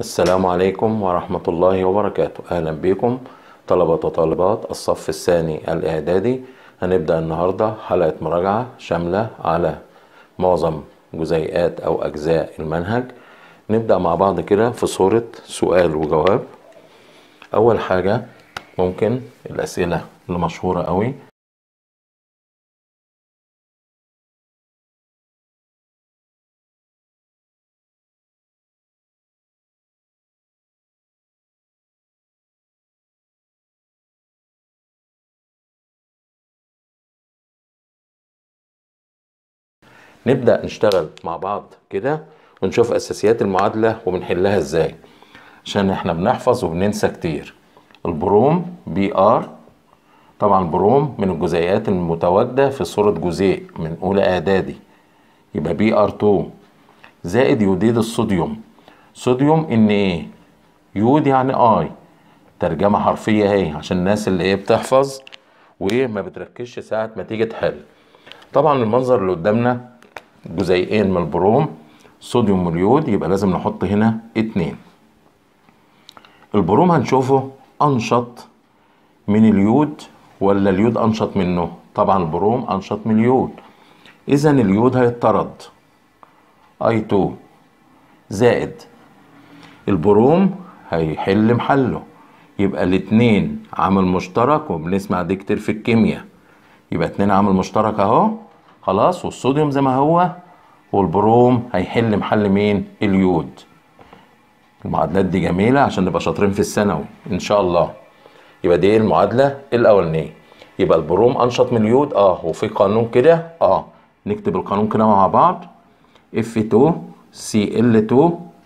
السلام عليكم ورحمة الله وبركاته أهلا بكم طلبة وطالبات الصف الثاني الإعدادي هنبدأ النهاردة حلقة مراجعة شاملة على معظم جزيئات أو أجزاء المنهج نبدأ مع بعض كده في صورة سؤال وجواب أول حاجة ممكن الأسئلة اللي مشهورة قوي نبدأ نشتغل مع بعض كده ونشوف أساسيات المعادلة وبنحلها إزاي عشان إحنا بنحفظ وبننسى كتير البروم بي آر طبعا البروم من الجزيئات المتواجدة في صورة جزيء من أولى إعدادي يبقى بي آر 2 زائد يوديد الصوديوم صوديوم إن إيه يود يعني آي ترجمة حرفية اهي عشان الناس اللي ايه بتحفظ وما بتركزش ساعة ما تيجي تحل طبعا المنظر اللي قدامنا جزيئين من البروم صوديوم واليود يبقى لازم نحط هنا اتنين البروم هنشوفه انشط من اليود ولا اليود انشط منه طبعا البروم انشط من اليود اذا اليود هيطرد اي 2 زائد البروم هيحل محله يبقى الاتنين عامل مشترك وبنسمع دي كتير في الكيمياء يبقى اتنين عامل مشترك اهو خلاص والصوديوم زي ما هو والبروم هيحل محل مين اليود المعادلات دي جميلة عشان نبقى شاطرين في الثانوي ان شاء الله يبقى دي المعادلة الاولانية يبقى البروم انشط من اليود اه وفي قانون كده اه نكتب القانون كده مع بعض F2 Cl2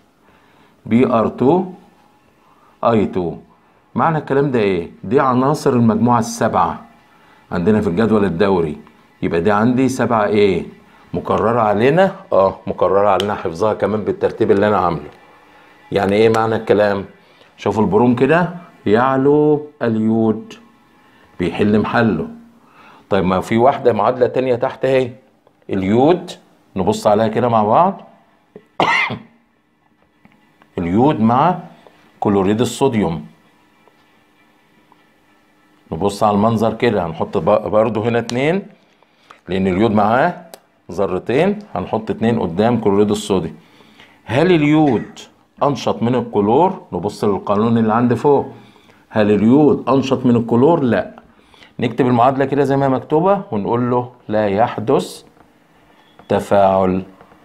Br2 I2 معنى الكلام ده ايه دي عناصر المجموعة السبعة عندنا في الجدول الدوري يبقى دي عندي سبعة ايه مكررة علينا اه مكررة علينا حفظها كمان بالترتيب اللي انا عامله يعني ايه معنى الكلام شوفوا البروم كده يعلو اليود بيحل محله طيب ما في واحدة معادلة تانية تحت اهي اليود نبص عليها كده مع بعض اليود مع كلوريد الصوديوم نبص على المنظر كده هنحط برضو هنا اتنين لان اليود معاه ذرتين هنحط اتنين قدام كلوريد الصوديوم هل اليود انشط من الكلور نبص للقانون اللي عندي فوق هل اليود انشط من الكلور لا نكتب المعادله كده زي ما هي مكتوبه ونقول له لا يحدث تفاعل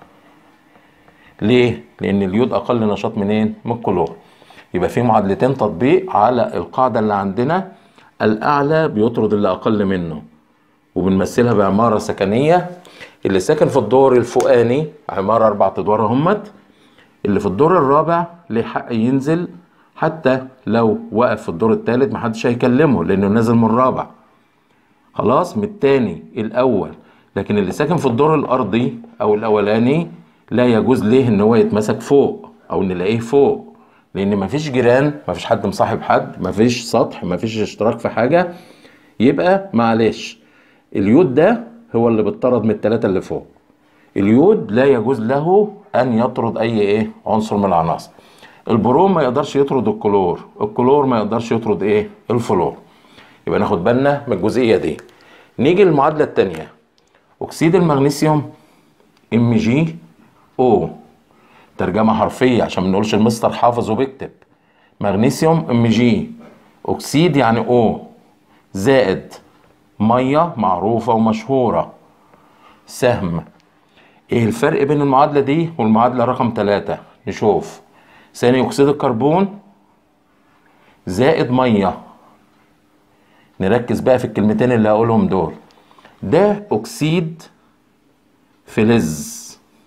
ليه لان اليود اقل نشاط منين من الكلور يبقى في معادلتين تطبيق على القاعده اللي عندنا الأعلى بيطرد اللي أقل منه وبنمثلها بعمارة سكنية اللي ساكن في الدور الفوقاني عمارة أربع أدوار همت اللي في الدور الرابع ليه حق ينزل حتى لو وقف في الدور الثالث محدش هيكلمه لأنه نازل من الرابع خلاص من التاني الأول لكن اللي ساكن في الدور الأرضي أو الأولاني لا يجوز ليه إن هو يتمسك فوق أو نلاقيه فوق لان مفيش جيران مفيش حد مصاحب حد مفيش سطح مفيش اشتراك في حاجه يبقى معلش اليود ده هو اللي بيطرد من الثلاثه اللي فوق اليود لا يجوز له ان يطرد اي ايه عنصر من العناصر البروم ما يقدرش يطرد الكلور الكلور ما يقدرش يطرد ايه الفلور يبقى ناخد بالنا من الجزئيه دي نيجي للمعادله الثانيه اكسيد المغنيسيوم ام جي او ترجمة حرفية عشان ما نقولش المستر حافظ وبيكتب مغنيسيوم ام جي اكسيد يعني او زائد مية معروفة ومشهورة سهم ايه الفرق بين المعادلة دي والمعادلة رقم ثلاثة نشوف ثاني اكسيد الكربون زائد مية نركز بقى في الكلمتين اللي هقولهم دول ده اكسيد فلز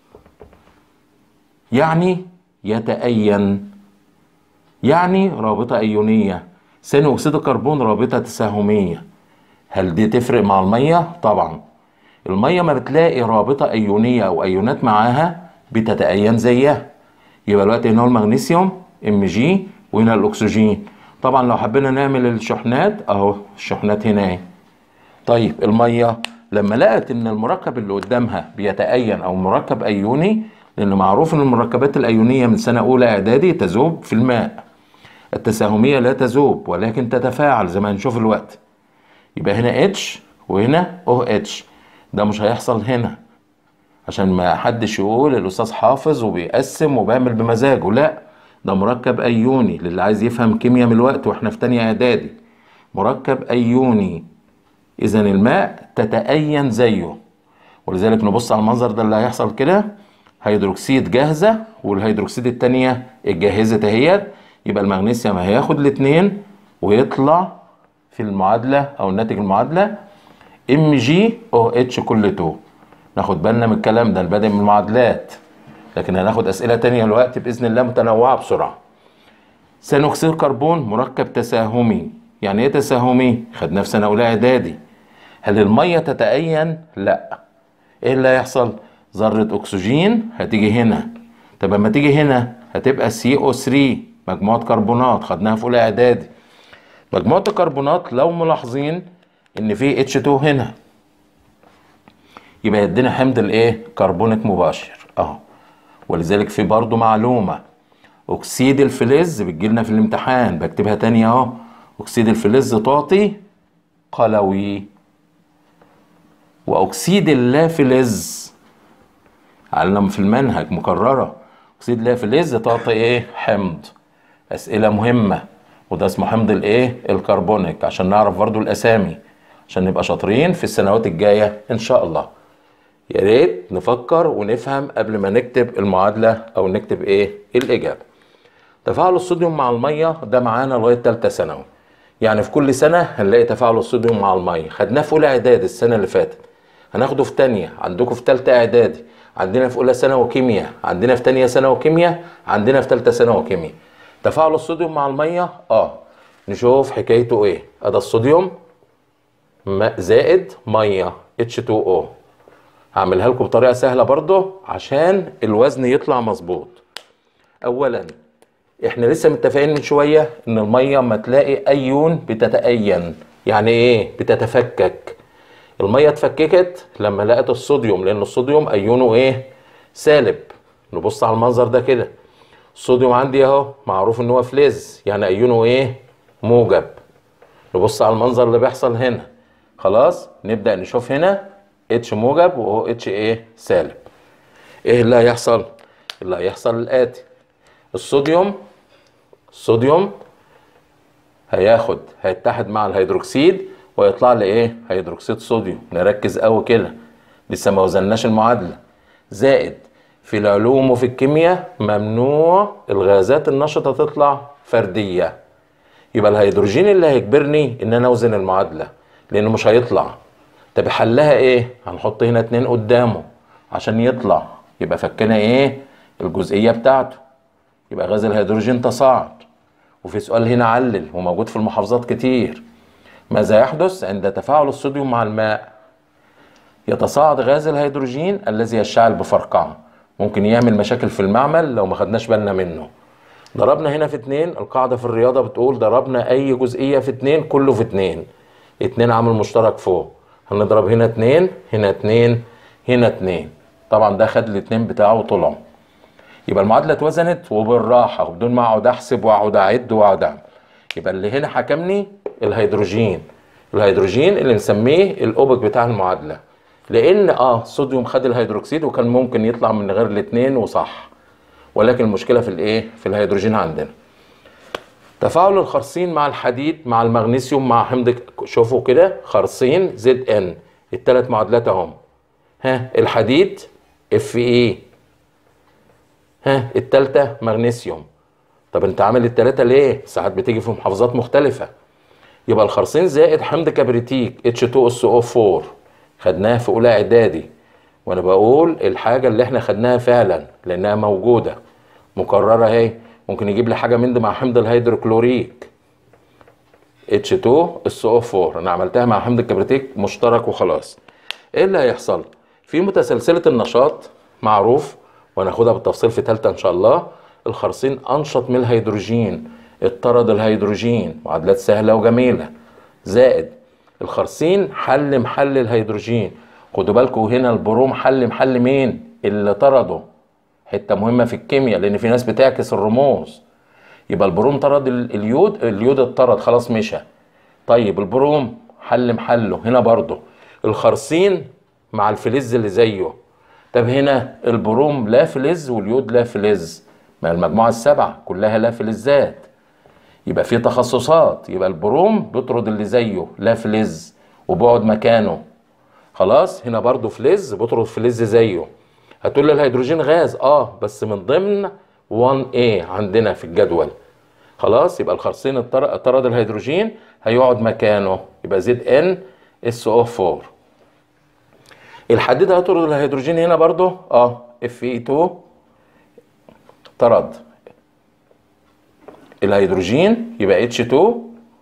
يعني يتأين يعني رابطة أيونية ثاني أكسيد الكربون رابطة تساهمية هل دي تفرق مع المية؟ طبعا المية ما بتلاقي رابطة أيونية أو أيونات معاها بتتأين زيها يبقى دلوقتي هنا المغنيسيوم ام جي وهنا الأكسجين طبعا لو حبينا نعمل الشحنات أهو الشحنات هنا اهي طيب المية لما لقت إن المركب اللي قدامها بيتأين أو مركب أيوني لان معروف ان المركبات الايونيه من سنه اولى اعدادي تذوب في الماء التساهميه لا تذوب ولكن تتفاعل زي ما هنشوف الوقت يبقى هنا اتش وهنا او اتش ده مش هيحصل هنا عشان ما حدش يقول الاستاذ حافظ وبيقسم وبيعمل بمزاجه لا ده مركب ايوني للي عايز يفهم كيمياء من الوقت واحنا في تانية اعدادي مركب ايوني اذا الماء تتأين زيه ولذلك نبص على المنظر ده اللي هيحصل كده هيدروكسيد جاهزة والهيدروكسيد التانية اتجهزت اهيت يبقى المغنيسيوم هياخد الاتنين ويطلع في المعادلة او الناتج المعادلة ام جي او اتش كل 2 ناخد بالنا من الكلام ده البادئ من المعادلات لكن هناخد اسئله تانية الوقت باذن الله متنوعه بسرعه ثاني اكسيد الكربون مركب تساهمي يعني ايه تساهمي خدناه في سنه اولى اعدادي هل الميه تتأين لا ايه اللي هيحصل ذره اكسجين هتيجي هنا طب لما تيجي هنا هتبقى سي او 3 مجموعه كربونات خدناها في اولى اعدادي مجموعه الكربونات لو ملاحظين ان في اتش 2 هنا يبقى يدينا حمض الايه كربونيك مباشر اهو ولذلك في برضو معلومه اكسيد الفلز بتجيلنا في الامتحان بكتبها تاني اهو اكسيد الفلز تعطي قلوي واكسيد اللافلز علم في المنهج مكرره اكسيد اللافلز تعطي ايه حمض اسئله مهمه وده اسمه حمض الايه الكربونيك عشان نعرف برضو الاسامي عشان نبقى شاطرين في السنوات الجايه ان شاء الله يا ريت نفكر ونفهم قبل ما نكتب المعادله او نكتب ايه الاجابه تفاعل الصوديوم مع الميه ده معانا لغايه ثالثه ثانوي يعني في كل سنه هنلاقي تفاعل الصوديوم مع الميه خدناه في اولى اعدادي السنه اللي فاتت هناخده في تانية عندكم في ثالثه اعدادي عندنا في اولى ثانوي كيمياء عندنا في تانية ثانوي كيمياء عندنا في ثالثه ثانوي كيمياء تفاعل الصوديوم مع الميه اه نشوف حكايته ايه ادي الصوديوم ماء زائد ميه H2O هعملها لكم بطريقه سهله برضه عشان الوزن يطلع مظبوط اولا احنا لسه متفقين من شويه ان الميه اما تلاقي ايون بتتأين يعني ايه بتتفكك الميه اتفككت لما لقت الصوديوم لان الصوديوم ايونه ايه سالب نبص على المنظر ده كده الصوديوم عندي اهو معروف ان هو فلز يعني ايونه ايه موجب نبص على المنظر اللي بيحصل هنا خلاص نبدأ نشوف هنا اتش موجب وهو اتش ايه سالب ايه اللي هيحصل اللي هيحصل الاتي الصوديوم الصوديوم هياخد هيتحد مع الهيدروكسيد ويطلع لي ايه هيدروكسيد صوديوم نركز قوي كده لسه ما وزناش المعادله زائد في العلوم وفي الكيمياء ممنوع الغازات النشطه تطلع فرديه يبقى الهيدروجين اللي هيجبرني ان انا اوزن المعادله لانه مش هيطلع طب حلها ايه هنحط هنا اتنين قدامه عشان يطلع يبقى فكنا ايه الجزئيه بتاعته يبقى غاز الهيدروجين تصاعد وفي سؤال هنا علل وموجود في المحافظات كتير ماذا يحدث عند تفاعل الصوديوم مع الماء يتصاعد غاز الهيدروجين الذي يشتعل بفرقعه ممكن يعمل مشاكل في المعمل لو ما خدناش بالنا منه ضربنا هنا في اتنين القاعدة في الرياضة بتقول ضربنا أي جزئية في اتنين كله في اتنين اتنين عامل مشترك فوق هنضرب هنا اتنين هنا اتنين هنا اتنين طبعا ده خد الاتنين بتاعه وطلعوا يبقى المعادلة اتوزنت وبالراحة وبدون ما اقعد احسب واقعد اعد واقعد اعمل يبقى اللي هنا حكمني الهيدروجين الهيدروجين اللي نسميه الاوبك بتاع المعادلة لان اه صوديوم خد الهيدروكسيد وكان ممكن يطلع من غير الاتنين وصح ولكن المشكله في الايه في الهيدروجين عندنا تفاعل الخرسين مع الحديد مع المغنيسيوم مع حمض شوفوا كده خرسين زد ان الثلاث معادلات اهم ها الحديد اف اي ها الثالثه مغنيسيوم طب انت عامل الثلاثه ليه ساعات بتيجي في محافظات مختلفه يبقى الخرسين زائد حمض كبريتيك H2SO4 خدناها في اولى اعدادي وانا بقول الحاجه اللي احنا خدناها فعلا لانها موجوده مكرره اهي ممكن يجيب لي حاجه من دي مع حمض الهيدروكلوريك H2SO4 انا عملتها مع حمض الكبريتيك مشترك وخلاص ايه اللي هيحصل في متسلسله النشاط معروف وهناخدها بالتفصيل في ثالثه ان شاء الله الخرسين انشط من الهيدروجين اطرد الهيدروجين معادلات سهله وجميله زائد الخرسين حل محل الهيدروجين خدوا بالكم هنا البروم حل محل مين اللي طرده حته مهمه في الكيمياء لان في ناس بتعكس الرموز يبقى البروم طرد ال- اليود اليود اتطرد خلاص مشى طيب البروم حل محله هنا برضه الخرسين مع الفلز اللي زيه طب هنا البروم لا فلز واليود لا فلز ما المجموعه السبعه كلها لا فلزات يبقى في تخصصات يبقى البروم بيطرد اللي زيه لا فلز وبيقعد مكانه خلاص هنا برضو فلز بيطرد فلز زيه هتقول لي الهيدروجين غاز اه بس من ضمن 1A عندنا في الجدول خلاص يبقى الخرسين الطر- طرد الهيدروجين هيقعد مكانه يبقى زد ان اس او 4 الحديد هيطرد الهيدروجين هنا برضو اه اف اي 2 طرد الهيدروجين يبقى اتش 2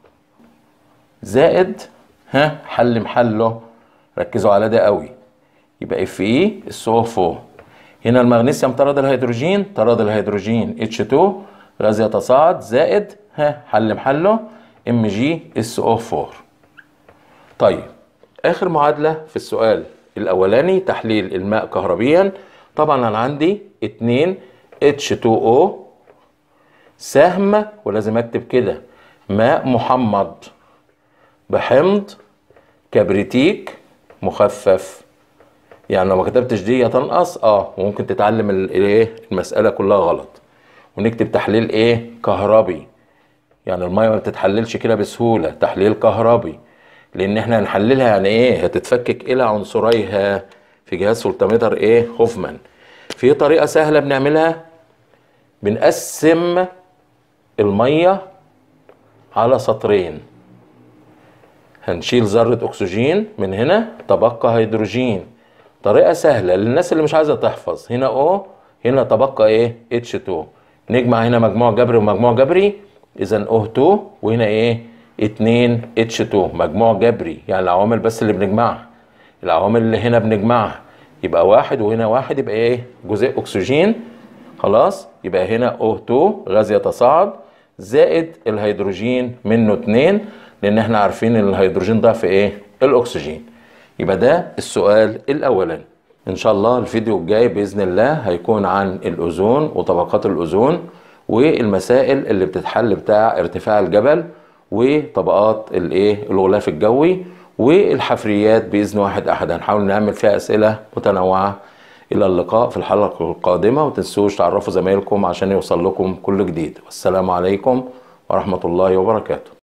زائد ها حل محله ركزوا على ده قوي يبقى اف اي اس او 4 هنا المغنيسيوم طرد الهيدروجين طرد الهيدروجين اتش 2 غاز يتصاعد زائد ها حل محله ام جي اس او 4 طيب اخر معادله في السؤال الاولاني تحليل الماء كهربيا طبعا انا عندي 2 H2O سهم ولازم اكتب كده ماء محمض بحمض كبريتيك مخفف يعني لو ما كتبتش دي هتنقص اه وممكن تتعلم ال- الايه المساله كلها غلط ونكتب تحليل ايه كهربي يعني الميه ما بتتحللش كده بسهوله تحليل كهربي لان احنا هنحللها يعني ايه هتتفكك الى عنصريها في جهاز فولتمتر ايه هوفمان في طريقه سهله بنعملها بنقسم الميه على سطرين هنشيل ذرة أكسجين من هنا تبقى هيدروجين طريقة سهلة للناس اللي مش عايزة تحفظ هنا O هنا تبقى إيه H2 نجمع هنا مجموع جبري ومجموع جبري إذا O2 وهنا إيه 2 H2 مجموع جبري يعني العوامل بس اللي بنجمعها العوامل اللي هنا بنجمعها يبقى واحد وهنا واحد يبقى إيه جزيء أكسجين خلاص يبقى هنا O2 غاز يتصاعد زائد الهيدروجين منه اتنين لان احنا عارفين ان الهيدروجين ضعف ايه الاكسجين يبقى ده السؤال الاولاني ان شاء الله الفيديو الجاي باذن الله هيكون عن الاوزون وطبقات الاوزون والمسائل اللي بتتحل بتاع ارتفاع الجبل وطبقات الايه الغلاف الجوي والحفريات باذن واحد احد هنحاول نعمل فيها اسئله متنوعه الى اللقاء في الحلقه القادمه وتنسوش تعرفوا زمايلكم عشان يوصل لكم كل جديد والسلام عليكم ورحمه الله وبركاته